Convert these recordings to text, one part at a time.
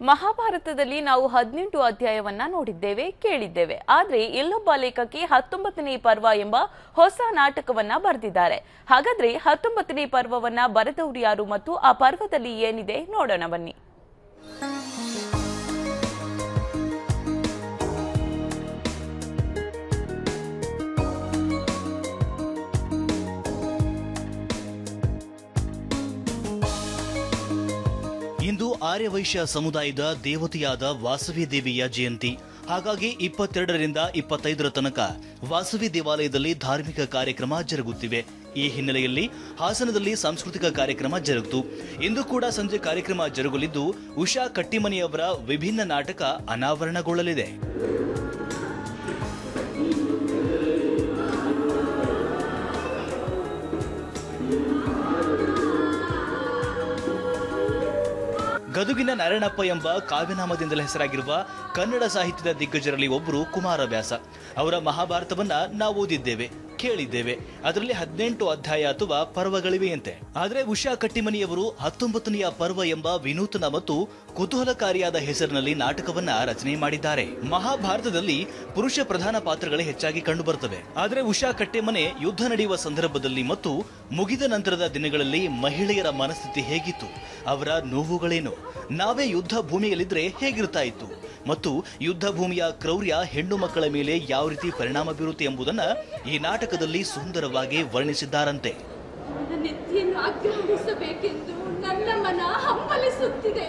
ಮಹಾಭಾರತದಲ್ಲಿ ನಾವು ಹದಿನೆಂಟು ಅಧ್ಯಾಯವನ್ನ ನೋಡಿದ್ದೇವೆ ಕೇಳಿದ್ದೇವೆ ಆದ್ರೆ ಇಲ್ಲೊಬ್ಬ ಲೇಖಕಿ ಹತ್ತೊಂಬತ್ತನೇ ಪರ್ವ ಎಂಬ ಹೊಸ ನಾಟಕವನ್ನ ಬರೆದಿದ್ದಾರೆ ಹಾಗಾದ್ರೆ ಹತ್ತೊಂಬತ್ತನೇ ಪರ್ವವನ್ನ ಬರೆದವರು ಯಾರು ಮತ್ತು ಆ ಪರ್ವದಲ್ಲಿ ಏನಿದೆ ನೋಡೋಣ ಬನ್ನಿ ಇಂದು ಆರ್ಯವೈಶ್ಯ ಸಮುದಾಯದ ದೇವತೆಯಾದ ವಾಸವಿ ದೇವಿಯ ಜಯಂತಿ ಹಾಗಾಗಿ ಇಪ್ಪತ್ತೆರಡರಿಂದ ಇಪ್ಪತ್ತೈದರ ತನಕ ವಾಸವಿ ದೇವಾಲಯದಲ್ಲಿ ಧಾರ್ಮಿಕ ಕಾರ್ಯಕ್ರಮ ಜರುಗುತ್ತಿವೆ ಈ ಹಿನ್ನೆಲೆಯಲ್ಲಿ ಹಾಸನದಲ್ಲಿ ಸಾಂಸ್ಕೃತಿಕ ಕಾರ್ಯಕ್ರಮ ಜರುಗಿತು ಇಂದು ಕೂಡ ಸಂಜೆ ಕಾರ್ಯಕ್ರಮ ಜರುಗಲಿದ್ದು ಉಷಾ ಕಟ್ಟಿಮನಿಯವರ ವಿಭಿನ್ನ ನಾಟಕ ಅನಾವರಣಗೊಳ್ಳಲಿದೆ ಗದುಗಿನ ನಾರಾಯಣಪ್ಪ ಎಂಬ ಕಾವ್ಯನಾಮದಿಂದಲೇ ಹೆಸರಾಗಿರುವ ಕನ್ನಡ ಸಾಹಿತ್ಯದ ದಿಗ್ಗಜರಲ್ಲಿ ಒಬ್ಬರು ಕುಮಾರವ್ಯಾಸ ಅವರ ಮಹಾಭಾರತವನ್ನ ನಾವು ಓದಿದ್ದೇವೆ ಕೇಳಿದ್ದೇವೆ ಅದರಲ್ಲಿ ಹದಿನೆಂಟು ಅಧ್ಯಾಯ ಅಥವಾ ಪರ್ವಗಳಿವೆಯಂತೆ ಆದರೆ ಉಷಾ ಕಟ್ಟಿಮನಿಯವರು ಹತ್ತೊಂಬತ್ತನೆಯ ಪರ್ವ ಎಂಬ ವಿನೂತನ ಮತ್ತು ಕುತೂಹಲಕಾರಿಯಾದ ಹೆಸರಿನಲ್ಲಿ ನಾಟಕವನ್ನ ರಚನೆ ಮಾಡಿದ್ದಾರೆ ಮಹಾಭಾರತದಲ್ಲಿ ಪುರುಷ ಪ್ರಧಾನ ಪಾತ್ರಗಳೇ ಹೆಚ್ಚಾಗಿ ಕಂಡುಬರುತ್ತವೆ ಆದರೆ ಉಷಾ ಕಟ್ಟೆಮನೆ ಯುದ್ಧ ನಡೆಯುವ ಸಂದರ್ಭದಲ್ಲಿ ಮತ್ತು ಮುಗಿದ ನಂತರದ ದಿನಗಳಲ್ಲಿ ಮಹಿಳೆಯರ ಮನಸ್ಥಿತಿ ಹೇಗಿತ್ತು ಅವರ ನೋವುಗಳೇನು ನಾವೇ ಯುದ್ಧ ಭೂಮಿಯಲ್ಲಿದ್ರೆ ಹೇಗಿರ್ತಾ ಇತ್ತು ಮತ್ತು ಯುದ್ಧ ಭೂಮಿಯ ಕ್ರೌರ್ಯ ಹೆಣ್ಣು ಮಕ್ಕಳ ಮೇಲೆ ಯಾವ ರೀತಿ ಪರಿಣಾಮ ಬೀರುತ್ತೆ ಎಂಬುದನ್ನ ಈ ನಾಟಕದಲ್ಲಿ ಸುಂದರವಾಗಿ ವರ್ಣಿಸಿದ್ದಾರಂತೆ ನನ್ನ ನೆತ್ತಿಯನ್ನು ಆಗ್ರಹಿಸಬೇಕೆಂದು ನನ್ನ ಮನ ಹಂಬಲಿಸುತ್ತಿದೆ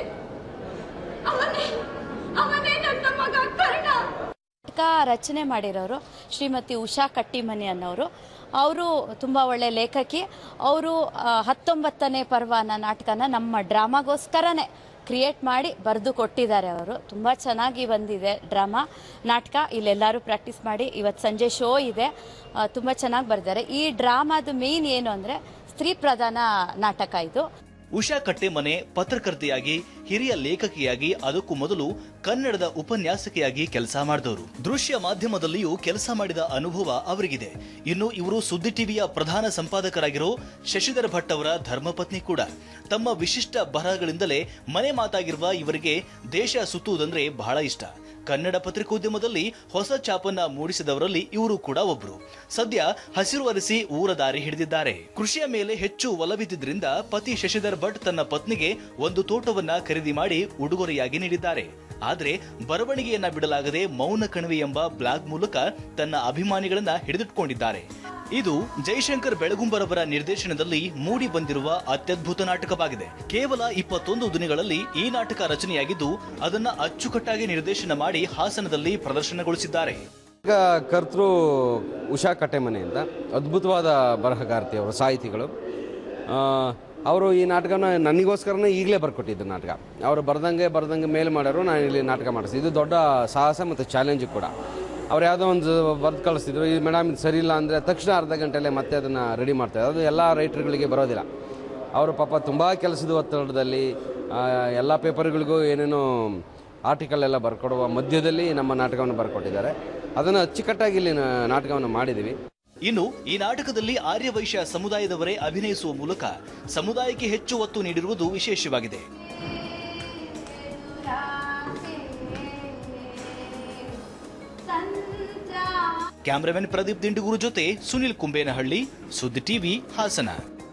ಅವನೇ ಅವನೇ ನನ್ನ ಮಗ ಕರ್ಣ ನಾಟಕ ರಚನೆ ಮಾಡಿರೋರು ಶ್ರೀಮತಿ ಉಷಾ ಕಟ್ಟಿಮನಿ ಅನ್ನೋರು ಅವರು ತುಂಬ ಒಳ್ಳೆ ಲೇಖಕಿ ಅವರು ಹತ್ತೊಂಬತ್ತನೇ ಪರ್ವ ಅನ್ನೋ ನಾಟಕನ ನಮ್ಮ ಡ್ರಾಮಾಗೋಸ್ಕರನೇ ಕ್ರಿಯೇಟ್ ಮಾಡಿ ಬರೆದು ಕೊಟ್ಟಿದ್ದಾರೆ ಅವರು ತುಂಬ ಚೆನ್ನಾಗಿ ಬಂದಿದೆ ಡ್ರಾಮಾ ನಾಟಕ ಇಲ್ಲೆಲ್ಲರೂ ಪ್ರಾಕ್ಟೀಸ್ ಮಾಡಿ ಇವತ್ತು ಸಂಜೆ ಶೋ ಇದೆ ತುಂಬ ಚೆನ್ನಾಗಿ ಬರೆದಿದ್ದಾರೆ ಈ ಡ್ರಾಮಾದ ಮೇನ್ ಏನು ಅಂದರೆ ಸ್ತ್ರೀ ಪ್ರಧಾನ ನಾಟಕ ಇದು ಉಷಾ ಕಟ್ಟೆಮನೆ ಪತ್ರಕರ್ತೆಯಾಗಿ ಹಿರಿಯ ಲೇಖಕಿಯಾಗಿ ಅದಕ್ಕೂ ಮೊದಲು ಕನ್ನಡದ ಉಪನ್ಯಾಸಕಿಯಾಗಿ ಕೆಲಸ ಮಾಡಿದವರು ದೃಶ್ಯ ಮಾಧ್ಯಮದಲ್ಲಿಯೂ ಕೆಲಸ ಮಾಡಿದ ಅನುಭವ ಅವರಿಗಿದೆ ಇನ್ನು ಇವರು ಸುದ್ದಿ ಟಿವಿಯ ಪ್ರಧಾನ ಸಂಪಾದಕರಾಗಿರೋ ಶಶಿಧರ್ ಭಟ್ ಅವರ ಧರ್ಮಪತ್ನಿ ಕೂಡ ತಮ್ಮ ವಿಶಿಷ್ಟ ಬರಹಗಳಿಂದಲೇ ಮನೆ ಮಾತಾಗಿರುವ ಇವರಿಗೆ ದೇಶ ಸುತ್ತುವುದಂದ್ರೆ ಬಹಳ ಇಷ್ಟ ಕನ್ನಡ ಪತ್ರಿಕೋದ್ಯಮದಲ್ಲಿ ಹೊಸ ಛಾಪನ್ನ ಮೂಡಿಸಿದವರಲ್ಲಿ ಇವರು ಕೂಡ ಒಬ್ರು ಸದ್ಯ ಹಸಿರು ಅರಸಿ ಊರ ದಾರಿ ಹಿಡಿದಿದ್ದಾರೆ ಕೃಷಿಯ ಮೇಲೆ ಹೆಚ್ಚು ಒಲವಿದ್ದಿದ್ರಿಂದ ಪತಿ ಶಶಿಧರ್ ಭಟ್ ತನ್ನ ಪತ್ನಿಗೆ ಒಂದು ತೋಟವನ್ನ ಖರೀದಿ ಮಾಡಿ ಉಡುಗೊರೆಯಾಗಿ ನೀಡಿದ್ದಾರೆ ಆದ್ರೆ ಬರವಣಿಗೆಯನ್ನ ಬಿಡಲಾಗದೆ ಮೌನ ಕಣಿವೆ ಎಂಬ ಬ್ಲಾಗ್ ಮೂಲಕ ತನ್ನ ಅಭಿಮಾನಿಗಳನ್ನ ಹಿಡಿದಿಟ್ಕೊಂಡಿದ್ದಾರೆ ಇದು ಜೈಶಂಕರ್ ಬೆಳಗುಂಬರವರ ನಿರ್ದೇಶನದಲ್ಲಿ ಮೂಡಿ ಬಂದಿರುವ ಅತ್ಯದ್ಭುತ ನಾಟಕವಾಗಿದೆ ಕೇವಲ ಇಪ್ಪತ್ತೊಂದು ದಿನಗಳಲ್ಲಿ ಈ ನಾಟಕ ರಚನೆಯಾಗಿದ್ದು ಅದನ್ನ ಅಚ್ಚುಕಟ್ಟಾಗಿ ನಿರ್ದೇಶನ ಮಾಡಿ ಹಾಸನದಲ್ಲಿ ಪ್ರದರ್ಶನಗೊಳಿಸಿದ್ದಾರೆ ಈಗ ಕರ್ತೃ ಉಷಾ ಕಟ್ಟೆಮನೆ ಅಂತ ಅದ್ಭುತವಾದ ಬರಹಗಾರ್ತಿ ಅವರು ಸಾಹಿತಿಗಳು ಆ, ಅವರು ಈ ನಾಟಕನ ನನಗೋಸ್ಕರನೇ ಈಗಲೇ ಬರ್ಕೊಟ್ಟಿದ್ದು ನಾಟಕ ಅವರು ಬರ್ದಂಗೆ ಬರ್ದಂಗೆ ಮೇಲ್ ಮಾಡೋರು ನಾನು ಇಲ್ಲಿ ನಾಟಕ ಮಾಡಿಸಿ ಇದು ದೊಡ್ಡ ಸಾಹಸ ಮತ್ತು ಚಾಲೆಂಜು ಕೂಡ ಅವ್ರು ಯಾವುದೋ ಒಂದು ಬರೆದು ಕಳಿಸ್ತಿದ್ರು ಈ ಮೇಡಮ್ ಇದು ಸರಿ ಇಲ್ಲ ಅಂದರೆ ತಕ್ಷಣ ಅರ್ಧ ಗಂಟೆಲೆ ಮತ್ತೆ ಅದನ್ನು ರೆಡಿ ಮಾಡ್ತಾರೆ ಅದು ಎಲ್ಲ ರೈಟರ್ಗಳಿಗೆ ಬರೋದಿಲ್ಲ ಅವರು ಪಾಪ ತುಂಬ ಕೆಲಸದ ಒತ್ತಡದಲ್ಲಿ ಆ, ಎಲ್ಲ ಪೇಪರ್ಗಳಿಗೂ ಏನೇನೋ ಆರ್ಟಿಕಲ್ ಎಲ್ಲ ಬರ್ಕೊಡುವ ಮಧ್ಯದಲ್ಲಿ ನಮ್ಮ ನಾಟಕವನ್ನು ಬರ್ಕೊಟ್ಟಿದ್ದಾರೆ ಅದನ್ನು ಅಚ್ಚುಕಟ್ಟಾಗಿ ಇಲ್ಲಿ ನಾ- ನಾಟಕವನ್ನು ಮಾಡಿದ್ದೀವಿ ಇನ್ನು ಈ ನಾಟಕದಲ್ಲಿ ಆರ್ಯವೈಶ್ಯ ಸಮುದಾಯದವರೇ ಅಭಿನಯಿಸುವ ಮೂಲಕ ಸಮುದಾಯಕ್ಕೆ ಹೆಚ್ಚು ಒತ್ತು ನೀಡಿರುವುದು ವಿಶೇಷವಾಗಿದೆ ಕ್ಯಾಮರಾಮನ್ ಪ್ರದೀಪ್ ದಿಂಡುಗೂರು ಜೊತೆ ಸುನಿಲ್ ಕುಂಬೇನಹಳ್ಳಿ ಸುದ್ದಿ ಟಿವಿ ಹಾಸನ